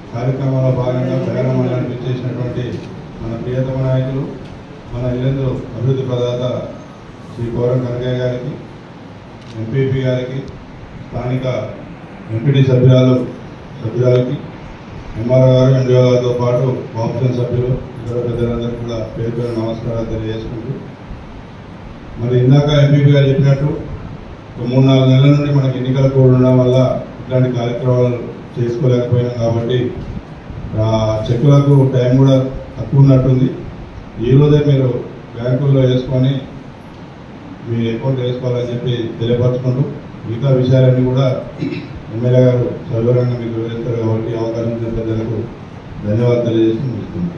కార్యక్రమంలో భాగంగా ప్రయాణ మండలానికి ఇచ్చేసినటువంటి మన ప్రియతమ నాయకులు మన ఇల్లందు అభివృద్ధి ప్రదాత శ్రీ గౌరవ కనకయ్య గారికి ఎంపీపీ గారికి స్థానిక ఎంపీటీ సభ్యురాలు సభ్యురాలకి ఎంఆర్ఓ గారు ఎండిఓ గారితో పాటు బాపుజన్ సభ్యులు ఇతర పెద్దలందరికీ కూడా పేరు పేరు నమస్కారాలు తెలియజేసుకుంటూ మరి ఇందాక ఎంపీపీ గారు చెప్పినట్టు ఒక మూడు నాలుగు నెలల నుండి మనకి ఎన్నికల కోడ్ ఉండడం వల్ల ఇట్లాంటి కార్యక్రమాలు చేసుకోలేకపోయినాం కాబట్టి ఆ చెక్కులకు టైం కూడా తక్కువ ఉన్నట్టుంది ఈ రోజే మీరు బ్యాంకుల్లో వేసుకొని మీ అకౌంట్ వేసుకోవాలని చెప్పి తెలియపరచుకుంటూ మిగతా విషయాలన్నీ కూడా ఎమ్మెల్యే గారు సవివరంగా మీకు వివరిస్తారు కాబట్టి ఈ అవకాశం ఇచ్చిన పెద్దలకు ధన్యవాదాలు తెలియజేసి ముగిస్తున్నాను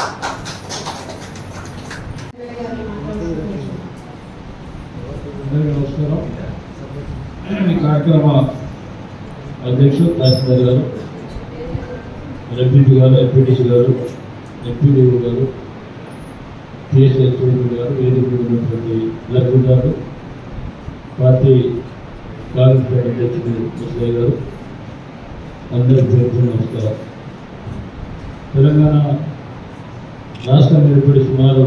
అందరికీ నమస్కారం ఈ కార్యక్రమ అధ్యక్షుడు తహసీల్దార్ గారు ఎంపీపీ గారు ఎంపీటీసీ గారు ఎంపీడీ గారు టీఎస్ఎస్పీ గారు వేదిక ఉన్నటువంటి లక్ష్మీ గారు పార్టీ కాంగ్రెస్ పార్టీ అధ్యక్షుడు ముసలయ్య గారు అందరికీ పేరు నమస్కారం తెలంగాణ రాష్ట్రం ఏర్పడి సుమారు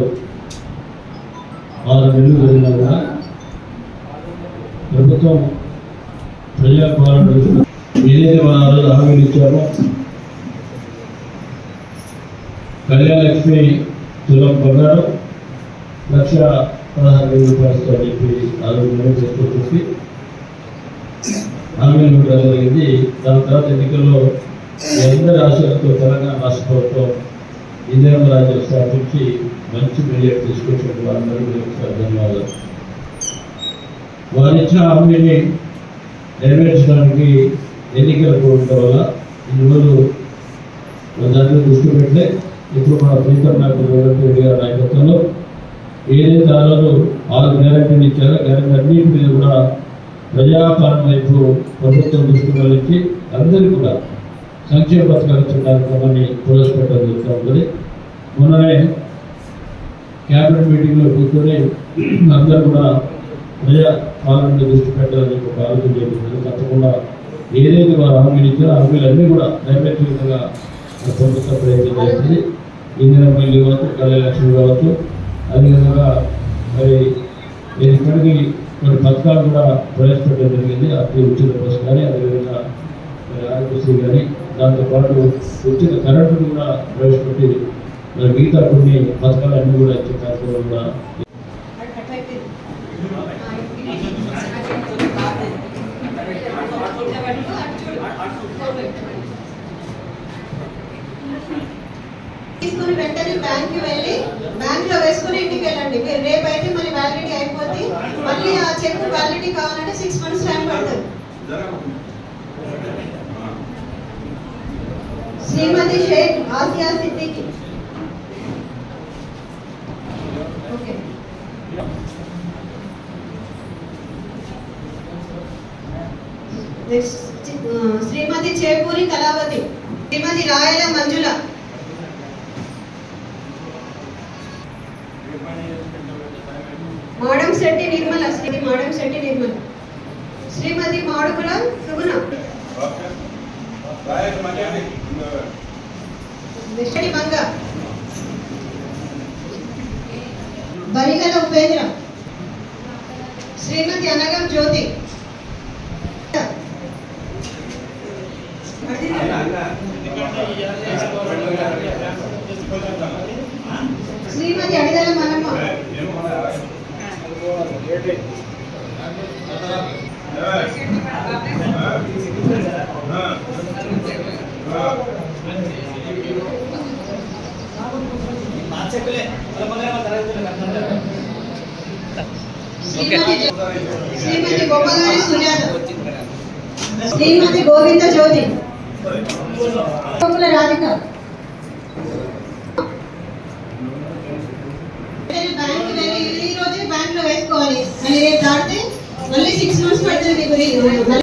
ఆరు నెలలు జరిగినా కూడా ప్రభుత్వం ప్రజాపాలన ఏదైతే మన ఆ రోజు హామీలు ఇచ్చామో కళ్యాణ లక్ష్మి తులం బంగారం లక్ష పదహారు వేల రూపాయలు అని చెప్పి ఆ రోజు మేము చెప్పి హామీలు ఇవ్వడం జరిగింది దాని తర్వాత ఎన్నికల్లో మీ అందరి ఆశలతో తెలంగాణ రాష్ట్ర ప్రభుత్వం ఇందిరమ్మ రాజ్యం స్థాపించి మంచి మెజార్టీ తీసుకొచ్చినట్టు వారందరికీ ఒకసారి ధన్యవాదాలు వారు ఇచ్చిన హామీని నెరవేర్చడానికి ఎన్నికల కోరటం వల్ల ఈరోజు దాన్ని దృష్టి పెట్టే ఇప్పుడు మన ప్రీతం నాయకులు రేవంత్ రెడ్డి గారి నాయకత్వంలో ఏదైతే ఆ రోజు ఆరు గ్యారంటీలు ఇచ్చారో గ్యారంటీ అన్నింటి మీద కూడా ప్రజాపాలన వైపు ప్రభుత్వం దృష్టి మళ్ళించి అందరికీ కూడా సంక్షేమ పథకాలు ఇచ్చిన కార్యక్రమాన్ని ప్రవేశపెట్టడం జరుగుతూ ఉంటుంది మొన్ననే క్యాబినెట్ మీటింగ్లో కూర్చొని అందరూ కూడా ప్రజా పాలన మీద దృష్టి పెట్టాలని ఒక ఆలోచన చేస్తున్నారు తప్పకుండా ఏదైతే వారు హామీలు ఇచ్చారో ఆ హామీలన్నీ కూడా నెరవేర్చే విధంగా మన ప్రభుత్వం ప్రయత్నం చేస్తుంది ఇందిరా మిల్లు కావచ్చు కళ్యాణ లక్ష్మి కావచ్చు అదేవిధంగా మరి నేను ఇప్పటికీ కొన్ని పథకాలు కూడా ప్రవేశపెట్టడం జరిగింది అతి ఉచిత బస్సు కానీ అదేవిధంగా మరి ఆరోగ్యశ్రీ కానీ దాంతోపాటు ఉచిత కరెంటు కూడా ప్రవేశపెట్టి మరి మిగతా కొన్ని పథకాలన్నీ కూడా ఇచ్చే కార్యక్రమం కూడా తీసుకుని వెంటనే బ్యాంక్ వెళ్ళి బ్యాంక్ లో వేసుకుని ఇంటికి వెళ్ళండి మీరు రేపు అయితే మళ్ళీ వ్యాలిడిటీ అయిపోతే మళ్ళీ ఆ చెక్ వ్యాలిడిటీ కావాలంటే సిక్స్ మంత్స్ టైం పడుతుంది Srimathi Shaik Asiya Siddiqui okay next Srimathi Chepuri Kalavathi Srimathi Rayala Manjula Madam Shetty Nirmala Sri Madam Shetty Nirmala Srimathi Madukula Suguna Shetty Manga Barigala Upendra Srimathi Anagam Jyothi Srimathi Adigala Manamma Srimathi Srimathi Gopalavari Sujatha Srimathi Govinda Jyothi Gokula Radhika bank వెళ్ళి ఈ రోజే బ్యాంక్ లో వేసుకోవాలి మళ్ళీ రేపు దాటితే మళ్ళీ సిక్స్ మంత్స్ పడుతుంది మీకు